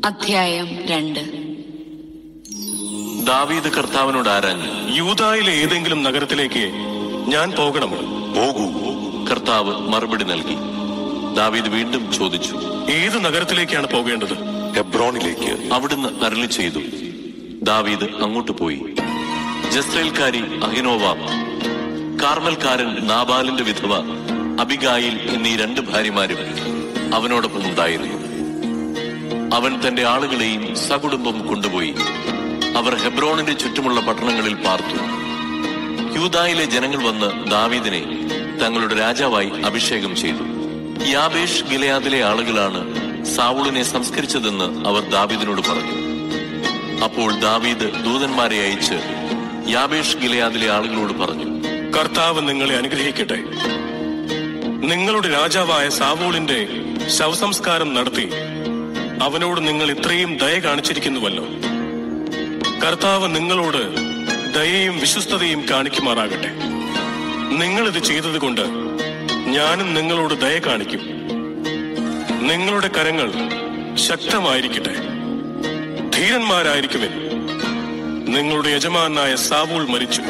അധ്യായം രണ്ട് ദാവീദ് കർത്താവിനോട് ആരാഞ്ഞു യൂതായിലെ ഏതെങ്കിലും നഗരത്തിലേക്ക് ഞാൻ പോകണമോ പോകൂ കർത്താവ് മറുപടി നൽകി ദാവീദ് വീണ്ടും ചോദിച്ചു ഏത് നഗരത്തിലേക്കാണ് പോകേണ്ടത് ഹെബ്രോണിലേക്ക് അവിടുന്ന് അരളി ചെയ്തു ദാവീദ് അങ്ങോട്ട് പോയി ജസ്രേൽക്കാരി അഹിനോവാം കാർമൽക്കാരൻ നാബാലിന്റെ വിധവ അബിഗായിൽ എന്നീ രണ്ട് ഭാര്യമാരും അവനോടൊപ്പം ഉണ്ടായിരുന്നു അവൻ തന്റെ ആളുകളെയും സകുടുംബം കൊണ്ടുപോയി അവർ ഹെബ്രോണിന്റെ ചുറ്റുമുള്ള പട്ടണങ്ങളിൽ പാർത്തു യൂദായിലെ ജനങ്ങൾ വന്ന് ദാവീദിനെ തങ്ങളുടെ രാജാവായി അഭിഷേകം ചെയ്തു യാബേഷ് ഗിലയാദിലെ ആളുകളാണ് സാവുളിനെ സംസ്കരിച്ചതെന്ന് അവർ ദാവീദിനോട് പറഞ്ഞു അപ്പോൾ ദാവീദ് ദൂതന്മാരെ അയച്ച് യാബേഷ് ഗിലയാദിലെ ആളുകളോട് പറഞ്ഞു കർത്താവ് നിങ്ങളെ അനുഗ്രഹിക്കട്ടെ നിങ്ങളുടെ രാജാവായ സാവൂളിന്റെ ശവസംസ്കാരം നടത്തി അവനോട് നിങ്ങൾ ഇത്രയും ദയ കാണിച്ചിരിക്കുന്നുവല്ലോ കർത്താവ് നിങ്ങളോട് ദയയും വിശ്വസ്തതയും കാണിക്കുമാറാകട്ടെ നിങ്ങൾ ഇത് ചെയ്തതുകൊണ്ട് ഞാനും നിങ്ങളോട് ദയ കാണിക്കും നിങ്ങളുടെ കരങ്ങൾ ശക്തമായിരിക്കട്ടെ ധീരന്മാരായിരിക്കുവിൻ നിങ്ങളുടെ യജമാനായ സാവൂൾ മരിച്ചു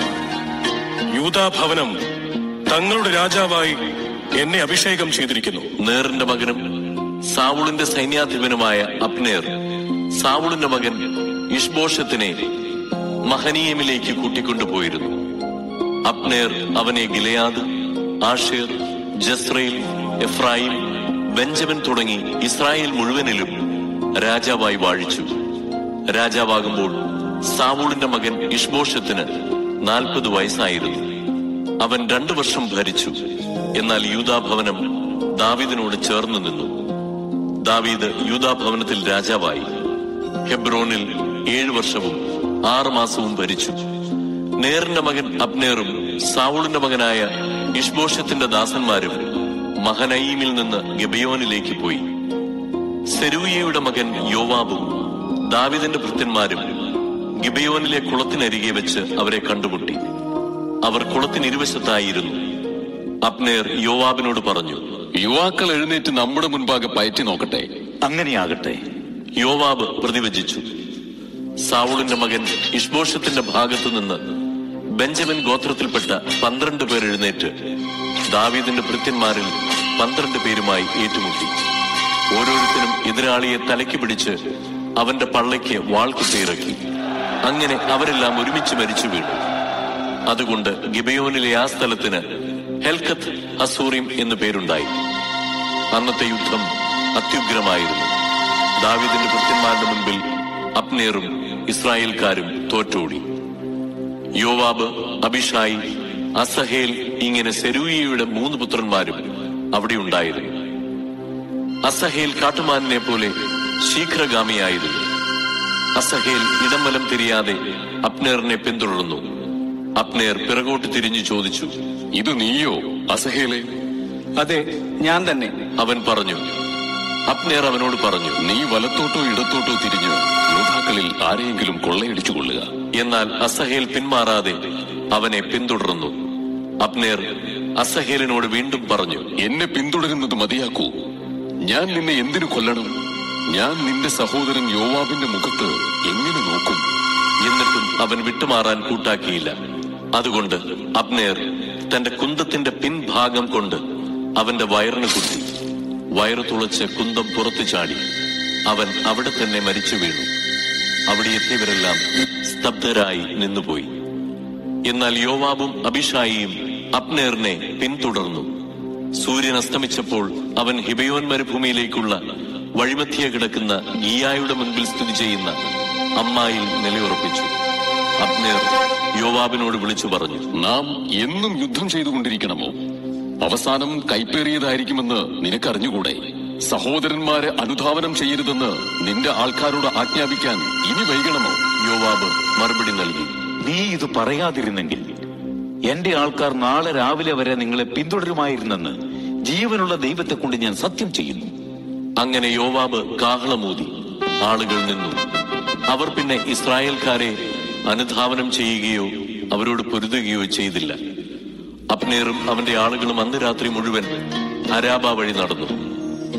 യൂതാഭവനം തങ്ങളുടെ രാജാവായി എന്നെ അഭിഷേകം ചെയ്തിരിക്കുന്നു നേറിന്റെ മകനും സാവുളിന്റെ സൈന്യാധിപനുമായ അപ്നേർ സാവുളിന്റെ മകൻ ഇഷ്ബോഷത്തിനെ മഹനീയമിലേക്ക് കൂട്ടിക്കൊണ്ടുപോയിരുന്നു അപ്നേർ അവനെ Gilead Asher Jezreel Ephraim Benjamin തുടങ്ങി ഇസ്രായേൽ മുഴുവനിലും രാജാവായി വാഴിച്ചു രാജാവാകുമ്പോൾ സാവൂളിന്റെ മകൻ ഇഷ്ബോഷത്തിന് നാൽപ്പത് വയസ്സായിരുന്നു അവൻ രണ്ടു വർഷം ഭരിച്ചു എന്നാൽ യൂതാഭവനം ദാവീദിനോട് ചേർന്നു നിന്നു ദാവീദ് യൂതാഭവനത്തിൽ രാജാവായി ഹെബ്രോനിൽ ഏഴു വർഷവും ആറ് മാസവും ഭരിച്ചു നേറിന്റെ മകൻ അബ്നേറും സാവൂളിന്റെ മകനായ ഇഷ്ബോഷത്തിന്റെ ദാസന്മാരും മഹനയീമിൽ നിന്ന് ഗബിയോനിലേക്ക് പോയി സെരൂയയുടെ മകൻ യോവാബും ദാവിദിന്റെ ഭൃത്യന്മാരും ഗിബയോനിലെ കുളത്തിനരികെ വെച്ച് അവരെ കണ്ടുമുട്ടി അവർ കുളത്തിന് ഇരുവശത്തായിരുന്നു അപ്നേർ യോവാബിനോട് പറഞ്ഞു യുവാക്കൾ എഴുന്നേറ്റ് നമ്മുടെ മുൻപാകെ പയറ്റി നോക്കട്ടെ അങ്ങനെയാകട്ടെ യോവാബ് പ്രതിവചിച്ചു സാവുളിന്റെ മകൻ ഇഷ്ബോഷത്തിന്റെ ഭാഗത്തു നിന്ന് ബെഞ്ചമിൻ ഗോത്രത്തിൽപ്പെട്ട പന്ത്രണ്ട് പേർ എഴുന്നേറ്റ് ദാവീദിന്റെ ഭൃത്യന്മാരിൽ പന്ത്രണ്ട് പേരുമായി ഏറ്റുമുട്ടി ഓരോരുത്തരും എതിരാളിയെ തലയ്ക്ക് പിടിച്ച് അവന്റെ പള്ളയ്ക്ക് വാൾ കുത്തിയിറക്കി അങ്ങനെ അവരെല്ലാം ഒരുമിച്ച് മരിച്ചു വീണു അതുകൊണ്ട് ഗിബയോനിലെ ആ സ്ഥലത്തിന് ഹെൽക്കത്ത് ഹസൂറിം എന്നു പേരുണ്ടായി അന്നത്തെ യുദ്ധം അത്യുഗ്രമായിരുന്നു ദാവീദിന്റെ ഭൃത്യന്മാരുടെ മുൻപിൽ അപ്നേറും ഇസ്രായേൽക്കാരും തോറ്റോടി യോവാബ് അഭിഷായി അസഹേൽ ഇങ്ങനെ സെരൂയയുടെ മൂന്ന് പുത്രന്മാരും അവിടെ ഉണ്ടായിരുന്നു അസഹേൽ കാട്ടുമാനിനെ പോലെ ശീഘ്രഗാമിയായിരുന്നു അസഹേൽ ഇടംവലം തിരിയാതെ അപ്നേറിനെ പിന്തുടർന്നു അപ്നേർ പിറകോട്ട് തിരിഞ്ഞു ചോദിച്ചു ഇത് നീയോ അസഹേലെ അതെ ഞാൻ തന്നെ അവൻ പറഞ്ഞു അപ്നേർ അവനോട് പറഞ്ഞു നീ വലത്തോട്ടോ ഇടത്തോട്ടോ തിരിഞ്ഞ് യോദ്ധാക്കളിൽ ആരെയെങ്കിലും കൊള്ളയടിച്ചു കൊള്ളുക എന്നാൽ അസഹേൽ പിന്മാറാതെ അവനെ പിന്തുടർന്നു അപ്നേർ അസഹേലിനോട് വീണ്ടും പറഞ്ഞു എന്നെ പിന്തുടരുന്നത് മതിയാക്കൂ ഞാൻ നിന്നെ എന്തിനു കൊല്ലണം ഞാൻ നിന്റെ സഹോദരൻ യോവാബിന്റെ മുഖത്ത് എങ്ങനെ നോക്കും എന്നിട്ടും അവൻ വിട്ടുമാറാൻ കൂട്ടാക്കിയില്ല അതുകൊണ്ട് അബ്നേർ തന്റെ കുന്തത്തിന്റെ പിൻഭാഗം കൊണ്ട് അവന്റെ വയറിന് കുത്തി വയറു തുളച്ച് കുന്തം പുറത്തു ചാടി അവൻ അവിടെ തന്നെ മരിച്ചു വീണു അവിടെ എത്തിയവരെല്ലാം സ്തബ്ധരായി നിന്നുപോയി എന്നാൽ യോവാബും അഭിഷായിയും അബ്നേറിനെ പിന്തുടർന്നു സൂര്യൻ അസ്തമിച്ചപ്പോൾ അവൻ ഹിബയോൻ മരുഭൂമിയിലേക്കുള്ള വഴിമധ്യേ കിടക്കുന്ന ഗിയായുടെ മുൻപിൽ സ്ഥിതി ചെയ്യുന്ന അമ്മായിൽ നിലയുറപ്പിച്ചു അബ്നേർ യോവാബിനോട് വിളിച്ചു പറഞ്ഞു നാം എന്നും യുദ്ധം ചെയ്തുകൊണ്ടിരിക്കണമോ അവസാനം കൈപ്പേറിയതായിരിക്കുമെന്ന് നിനക്കറിഞ്ഞുകൂടെ സഹോദരന്മാരെ അനുധാവനം ചെയ്യരുതെന്ന് നിന്റെ ആൾക്കാരോട് ആജ്ഞാപിക്കാൻ ഇനി വൈകണമോ യോവാബ് മറുപടി നൽകി നീ ഇത് പറയാതിരുന്നെങ്കിൽ എന്റെ ആൾക്കാർ നാളെ രാവിലെ വരെ നിങ്ങളെ പിന്തുടരുമായിരുന്നെന്ന് ജീവനുള്ള ദൈവത്തെ കൊണ്ട് ഞാൻ സത്യം ചെയ്യുന്നു അങ്ങനെ യോവാബ് കാഹളമൂതി ആളുകൾ നിന്നു അവർ പിന്നെ ഇസ്രായേൽക്കാരെ അനുധാവനം ചെയ്യുകയോ അവരോട് പൊരുതുകയോ ചെയ്തില്ല അപ്നേറും അവന്റെ ആളുകളും അന്ന് രാത്രി മുഴുവൻ അരാബ വഴി നടന്നു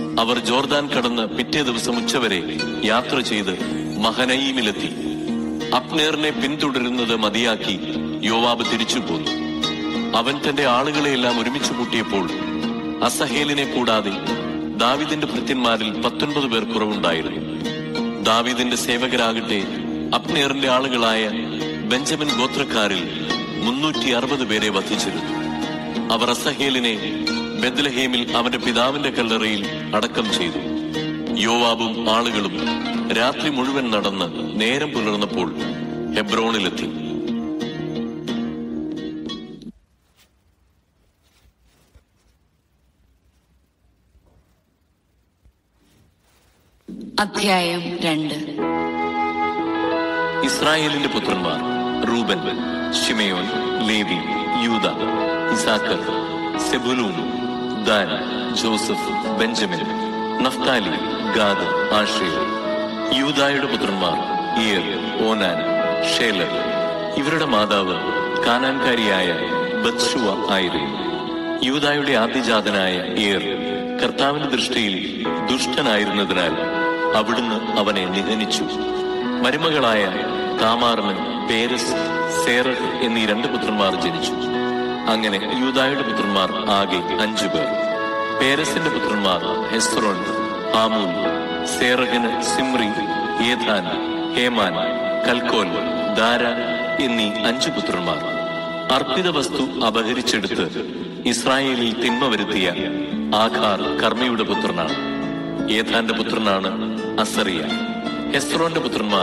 അവർ ജോർദാൻ കടന്ന് പിറ്റേ ദിവസം ഉച്ചവരെ യാത്ര ചെയ്ത് മഹനയീമിലെത്തി അപ്നേറിനെ പിന്തുടരുന്നത് മതിയാക്കി യോവാബ് തിരിച്ചു പോന്നു അവൻ തന്റെ ആളുകളെയെല്ലാം ഒരുമിച്ച് കൂട്ടിയപ്പോൾ അസഹേലിനെ കൂടാതെ ദാവിദിന്റെ ഭൃത്യന്മാരിൽ പത്തൊൻപത് പേർ കുറവുണ്ടായിരുന്നു ദാവീദിന്റെ സേവകരാകട്ടെ അപ്നേറിന്റെ ആളുകളായ ബെഞ്ചമിൻ ഗോത്രക്കാരിൽ മുന്നൂറ്റി അറുപത് പേരെ വധിച്ചിരുന്നു അവർ അസഹേലിനെ ബെദ്ലഹേമിൽ അവന്റെ പിതാവിന്റെ കല്ലറയിൽ അടക്കം ചെയ്തു യോവാബും ആളുകളും രാത്രി മുഴുവൻ നടന്ന് നേരം പുലർന്നപ്പോൾ ഹെബ്രോണിലെത്തി അധ്യായം രണ്ട് ഇസ്രായേലിന്റെ പുത്രന്മാർ Reuben Simeon Levi Judah Issachar Zebulun Dan Joseph Benjamin Naphtali Gad Asher യൂദായുടെ പുത്രന്മാർ ഇയർ ഓനാൻ ഷേലർ ഇവരുടെ മാതാവ് കാനാൻകാരിയായ ബത്ഷുവ ആയിരുന്നു യൂദായുടെ ആദ്യജാതനായ ഏർ കർത്താവിന്റെ ദൃഷ്ടിയിൽ ദുഷ്ടനായിരുന്നതിനാൽ അവിടുന്ന് അവനെ നിധനിച്ചു മരുമകളായ താമാറിന് പേരസ് സേറഹ് എന്നീ രണ്ട് പുത്രന്മാർ ജനിച്ചു അങ്ങനെ യൂദായുടെ പുത്രന്മാർ ആകെ അഞ്ചു പേർ പേരസിന്റെ പുത്രന്മാർ ഹെസ്രോൻ ആമൂൽ സേറഗന് Zimri Ethan Heman Calcol Dara എന്നീ അഞ്ചു പുത്രന്മാർ അർപ്പിത വസ്തു അപഹരിച്ചെടുത്ത് ഇസ്രായേലിൽ തിന്മ വരുത്തിയ ആഖാർ കർമ്മയുടെ പുത്രനാണ് ഏഥാന്റെ പുത്രനാണ് അസറിയ ഹെസ്രോന്റെ പുത്രന്മാർ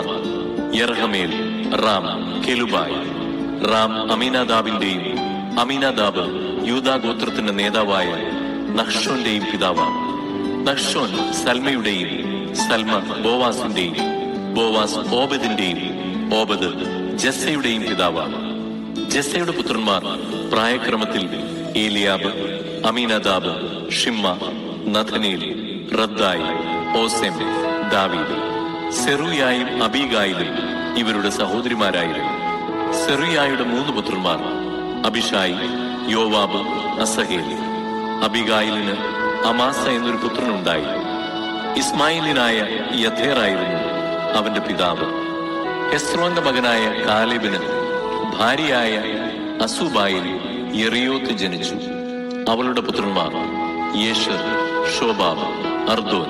യർഹമേൽ റാം കെലുബായ് റാം അമീനാദാബിന്റെയും അമീനാദാബ് യൂദാ ഗോത്രത്തിന്റെ നേതാവായ നഹ്ഷോന്റെയും പിതാവാണ് നഹ്ഷോൻ സൽമയുടെയും സൽമ ബോവാസിന്റെയും ബോവാസ് ഓബദിന്റെയും ഓബദ് ജസ്സയുടെയും പിതാവാണ് ജസ്സയുടെ പുത്രന്മാർ പ്രായക്രമത്തിൽ ഏലിയാബ് അമീനദാബ് ഷിമ്മ നഥനേൽ റദ്ദായി ഓസെം ദാവീദ് സെറുയായും അബീഗായിലും ഇവരുടെ സഹോദരിമാരായിരുന്നു സെറുയായുടെ മൂന്ന് പുത്രന്മാർ അഭിഷായി യോവാബ് അസഹേൽ അബിഗായിലിന് അമാസ എന്നൊരു പുത്രനുണ്ടായി ഇസ്മായിലിനായ യഥേറായിരുന്നു അവന്റെ പിതാവ് ഹെസ്രോന്റെ മകനായ കാലിബിന് ഭാര്യയായ അസുബായിൽ യെറിയോത്ത് ജനിച്ചു അവളുടെ പുത്രന്മാർ യേഷർ ഷോബാബ് അർദോൻ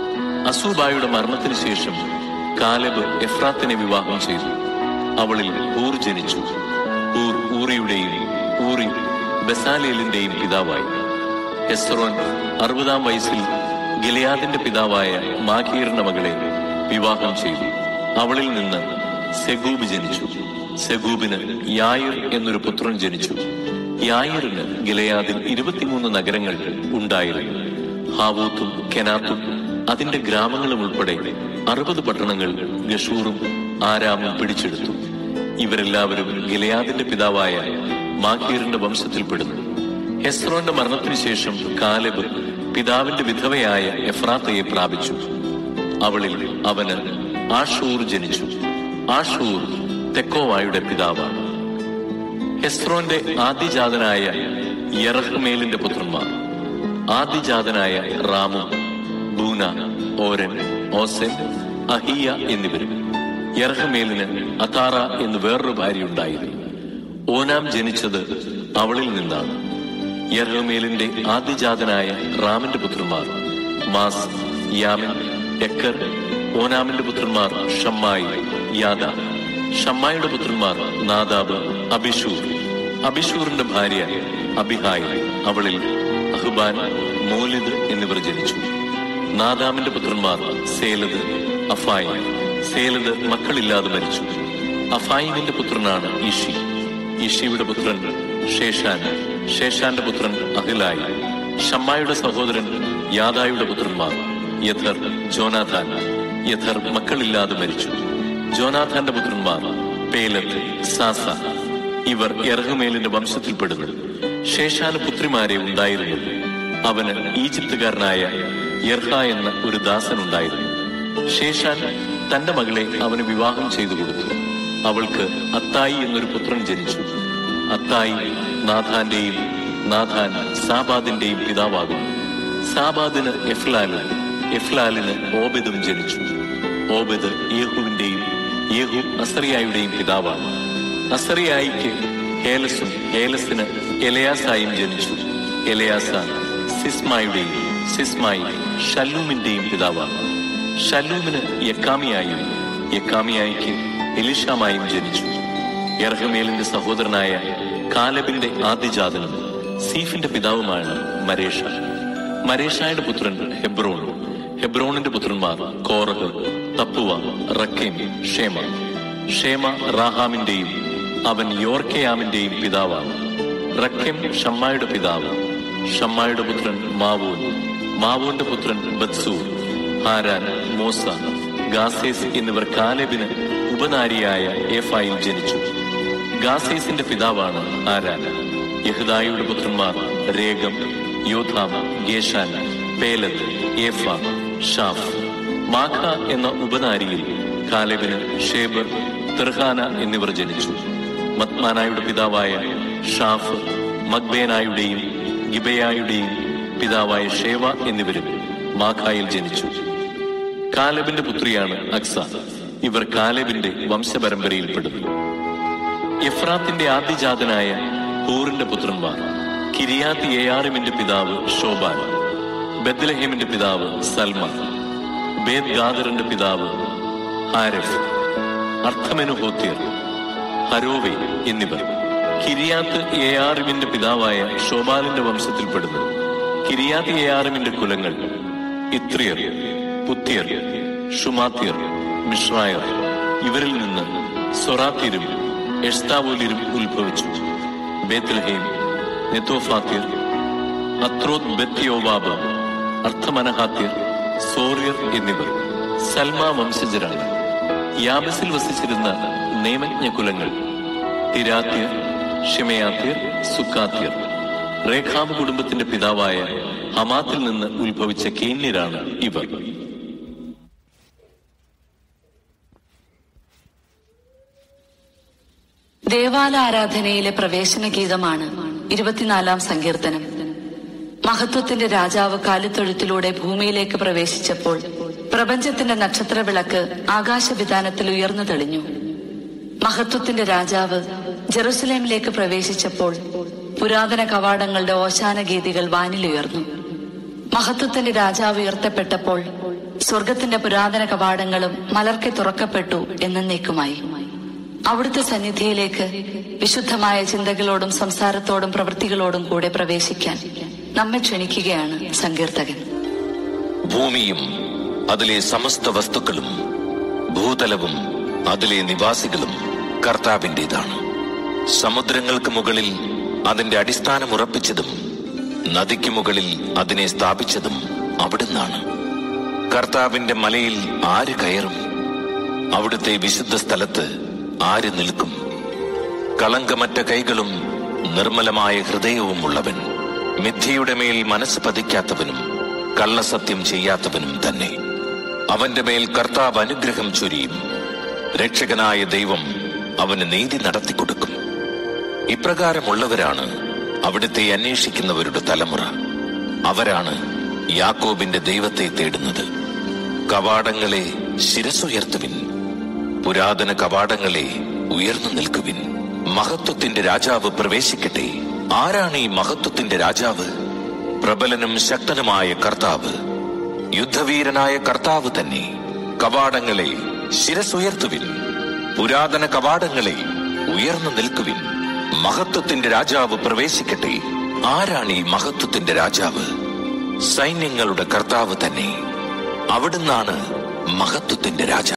അസൂബായുടെ മരണത്തിന് ശേഷം കാലബ് എഫ്രാത്തിനെ വിവാഹം ചെയ്തു അവളിൽ ഊർ ജനിച്ചു ഊർ ഊറിയുടെയും ഊറി ബസാലേലിന്റെയും പിതാവായി ഹെസ്രോൻ അറുപതാം വയസ്സിൽ ഗിലയാദിന്റെ പിതാവായ മാഖീറിന്റെ മകളെ വിവാഹം ചെയ്തു അവളിൽ നിന്ന് സെഗൂബ് ജനിച്ചു സെഗൂബിന് യായിർ എന്നൊരു പുത്രൻ ജനിച്ചു യായിറിന് ഗിലയാദിൽ ഇരുപത്തിമൂന്ന് നഗരങ്ങൾ ഉണ്ടായിരുന്നു ഹാവൂത്തും കെനാത്തും അതിന്റെ ഗ്രാമങ്ങളും ഉൾപ്പെടെ അറുപത് പട്ടണങ്ങൾ ഗഷൂറും ആരാമും പിടിച്ചെടുത്തു ഇവരെല്ലാവരും ഗിലയാദിന്റെ പിതാവായ മാഖീറിന്റെ വംശത്തിൽപ്പെടുന്നു ഹെസ്രോന്റെ മരണത്തിന് ശേഷം കാലബ് പിതാവിന്റെ വിധവയായ എഫ്രാത്തയെ പ്രാപിച്ചു അവളിൽ അവന് ആഷൂർ ജനിച്ചു ആഷൂർ തെക്കോവായുടെ പിതാവാണ് ഹെസ്രോന്റെ ആദ്യജാതനായ യറഹ്മേലിന്റെ പുത്രന്മാർ ആദ്യജാതനായ റാമും ബൂന ഓരൻ ഓസെൻ അഹിയ എന്നിവരും യർഹമേലിന് അതാറ എന്ന് വേറൊരു ഭാര്യയുണ്ടായിരുന്നു ഓനാം ജനിച്ചത് അവളിൽ നിന്നാണ് യർഹമേലിന്റെ ആദ്യജാതനായ റാമിന്റെ പുത്രന്മാർ മാസ് യാമിൻ എക്കർ ഓനാമിന്റെ പുത്രന്മാർ ഷമ്മായി യാദ ഷമ്മായിയുടെ പുത്രന്മാർ നാദാബ് അബിഷൂർ അബിഷൂറിന്റെ ഭാര്യ അബിഹായ് അവളിൽ അഹ്ബാൻ മോലിദ് എന്നിവർ ജനിച്ചു നാദാമിന്റെ പുത്രന്മാർ സേലദ് അഫായി സേലദ് മക്കളില്ലാതെ മരിച്ചു അഫായിമിന്റെ പുത്രനാണ് ഇഷി ഇഷിയുടെ പുത്രൻ ഷേഷാൻ ഷേഷാന്റെ പുത്രൻ അഹിലായി ഷമ്മായുടെ സഹോദരൻ യാദായുടെ പുത്രന്മാർ യഥർ ജോനാഥാൻ യഥർ മക്കളില്ലാതെ മരിച്ചു ജോനാഥാന്റെ പുത്രന്മാർ പേലത്ത് സാസ ഇവർ എറഹുമേലിന്റെ വംശത്തിൽപ്പെടുന്നു ശേഷാന് പുത്രിമാരെ ഉണ്ടായിരുന്നു അവന് ഈജിപ്തുകാരനായ യർഹ എന്ന ഒരു ദാസനുണ്ടായിരുന്നു ശേഷാൻ തന്റെ മകളെ അവന് വിവാഹം ചെയ്തു കൊടുത്തു അവൾക്ക് അത്തായി എന്നൊരു പുത്രൻ ജനിച്ചു അത്തായി നാഥാന്റെയും നാഥാൻ സാബാദിന്റെയും പിതാവാകുന്നു സാബാദിന് എഫ്ലാലും എഫ്ലാലിന് ഓബെദും ജനിച്ചു ഓബെദ് യേഹുവിന്റെയും യേഹു അസറിയായുടെയും പിതാവാണ് അസറിയായിക്ക് ഹേലസും ഹേലസിന് എലയാസായും ജനിച്ചു എലയാസ സിസ്മായുടെയും സിസ്മായി ഷല്ലൂമിന്റെയും പിതാവാണ് ഷല്ലൂമിന് യക്കാമിയായും യക്കാമിയായിക്ക് എലിഷാമായും ജനിച്ചു യർഹമേലിന്റെ സഹോദരനായ കാലബിന്റെ ആദ്യജാതനും സീഫിന്റെ പിതാവുമാണ് മരേഷ മരേഷായുടെ പുത്രൻ ഹെബ്രോൺ ഹെബ്രോണിന്റെ പുത്രന്മാർ കോറഹ് തപ്പുവ റക്കേം ഷേമ ഷേമ റാഹാമിന്റെയും അവൻ യോർക്കയാമിന്റെയും പിതാവാണ് റക്കേം ഷമ്മായുടെ പിതാവ് ഷമ്മായുടെ പുത്രൻ മാവൂൻ മാവൂന്റെ പുത്രൻ ബത്സൂർ ഹാരാൻ മോസ ഗാസേസ് എന്നിവർ കാലെബിന് ഉപനാരിയായ ഏഫായിൽ ജനിച്ചു ഗാസേസിന്റെ പിതാവാണ് ആരാൻ യഹുദായുടെ പുത്രന്മാർ രേഗം യോധാം ഗേഷാൻ പേലത് ഏഫ ഷാഫ് മാഖ എന്ന ഉപനാരിയിൽ കാലെബിന് ഷേബർ തെർഹാന എന്നിവർ ജനിച്ചു മത്മാനായുടെ പിതാവായ ഷാഫ് മഗ്ബേനായുടെയും ഗിബയായുടെയും പിതാവായ ഷേവ എന്നിവരും മാഖായിൽ ജനിച്ചു കാലബിന്റെ പുത്രിയാണ് അക്സ ഇവർ കാലബിന്റെ വംശപരമ്പരയിൽപ്പെടുന്നു എഫ്രാത്തിന്റെ ആദ്യജാതനായ ഹൂറിന്റെ പുത്രന്മാർ കിരിയാത്ത് യേയാറിമിന്റെ പിതാവ് ഷോബാൻ ബദ്ലഹേമിന്റെ പിതാവ് സൽമാൻ ബേദ് ഗാദറിന്റെ പിതാവ് ഹാരഫ് അർത്ഥമെനുഹോത്യർ ഹരോവെ എന്നിവർ കിരിയാത്ത് യേയാറിമിന്റെ പിതാവായ ഷോബാലിന്റെ വംശത്തിൽപ്പെടുന്നു കിരിയാത്ത് യേയാറിമിന്റെ കുലങ്ങൾ ഇത്രിയർ പുത്യർ ഷുമാത്യർ മിഷ്രായർ ഇവരിൽ നിന്ന് സൊറാത്യരും എഷ്താവോലിരും ഉത്ഭവിച്ചു ബേത്ലഹേം നെത്തോഫാത്യർ അത്രോത് ബെത്യോവാബ് അർത്ഥമനഹാത്യർ സോറിയർ എന്നിവർ സൽമ വംശജരാണ് യാബസിൽ വസിച്ചിരുന്ന നിയമജ്ഞ കുലങ്ങൾ തിരാത്യർ ഷിമയാത്യർ സുക്കാത്യർ റേഖാബ് കുടുംബത്തിന്റെ പിതാവായ ഹമാത്തിൽ നിന്ന് ഉത്ഭവിച്ച കേന്യരാണ് ഇവർ ദേവാലാരാധനയിലെ പ്രവേശന ഗീതമാണ് ഇരുപത്തിനാലാം സങ്കീർത്തനം മഹത്വത്തിന്റെ രാജാവ് കാലിത്തൊഴുത്തിലൂടെ ഭൂമിയിലേക്ക് പ്രവേശിച്ചപ്പോൾ പ്രപഞ്ചത്തിന്റെ നക്ഷത്ര വിളക്ക് ആകാശവിധാനത്തിൽ ഉയർന്നു തെളിഞ്ഞു മഹത്വത്തിന്റെ രാജാവ് ജെറുസലേമിലേക്ക് പ്രവേശിച്ചപ്പോൾ പുരാതന കവാടങ്ങളുടെ ഓശാന ഗീതികൾ വാനിലുയർന്നു മഹത്വത്തിന്റെ രാജാവ് ഉയർത്തപ്പെട്ടപ്പോൾ സ്വർഗത്തിന്റെ പുരാതന കവാടങ്ങളും മലർക്കെ തുറക്കപ്പെട്ടു എന്നേക്കുമായി അവിടുത്തെ സന്നിധിയിലേക്ക് വിശുദ്ധമായ ചിന്തകളോടും സംസാരത്തോടും പ്രവൃത്തികളോടും കൂടെ പ്രവേശിക്കാൻ നമ്മെ ക്ഷണിക്കുകയാണ് സങ്കീർത്തകൻ ഭൂമിയും അതിലെ സമസ്ത വസ്തുക്കളും ഭൂതലവും അതിലെ നിവാസികളും കർത്താവിൻ്റെതാണ് സമുദ്രങ്ങൾക്ക് മുകളിൽ അതിന്റെ അടിസ്ഥാനം ഉറപ്പിച്ചതും നദിക്ക് മുകളിൽ അതിനെ സ്ഥാപിച്ചതും അവിടുന്നാണ് കർത്താവിന്റെ മലയിൽ ആര് കയറും അവിടുത്തെ വിശുദ്ധ സ്ഥലത്ത് ആര് നിൽക്കും കളങ്കമറ്റ കൈകളും നിർമ്മലമായ ഹൃദയവും ഉള്ളവൻ മിഥ്യയുടെ മേൽ മനസ്സ് പതിക്കാത്തവനും കള്ളസത്യം ചെയ്യാത്തവനും തന്നെ അവന്റെ മേൽ കർത്താവ് അനുഗ്രഹം ചൊരിയും രക്ഷകനായ ദൈവം അവന് നീതി നടത്തിക്കൊടുക്കും ഇപ്രകാരമുള്ളവരാണ് അവിടുത്തെ അന്വേഷിക്കുന്നവരുടെ തലമുറ അവരാണ് യാക്കോബിന്റെ ദൈവത്തെ തേടുന്നത് കവാടങ്ങളെ ശിരസുയർത്തുവിൻ പുരാതന കവാടങ്ങളെ ഉയർന്നു നിൽക്കുവിൻ മഹത്വത്തിന്റെ രാജാവ് പ്രവേശിക്കട്ടെ ആരാണ് ഈ മഹത്വത്തിന്റെ രാജാവ് പ്രബലനും ശക്തനുമായ കർത്താവ് യുദ്ധവീരനായ കർത്താവ് തന്നെ കവാടങ്ങളെ ശിരസുയർത്തുവിൻ പുരാതന കവാടങ്ങളെ ഉയർന്നു നിൽക്കുവിൻ മഹത്വത്തിന്റെ രാജാവ് പ്രവേശിക്കട്ടെ ആരാണ് ഈ മഹത്വത്തിന്റെ രാജാവ് സൈന്യങ്ങളുടെ കർത്താവ് തന്നെ അവിടുന്നാണ് മഹത്വത്തിന്റെ രാജാവ്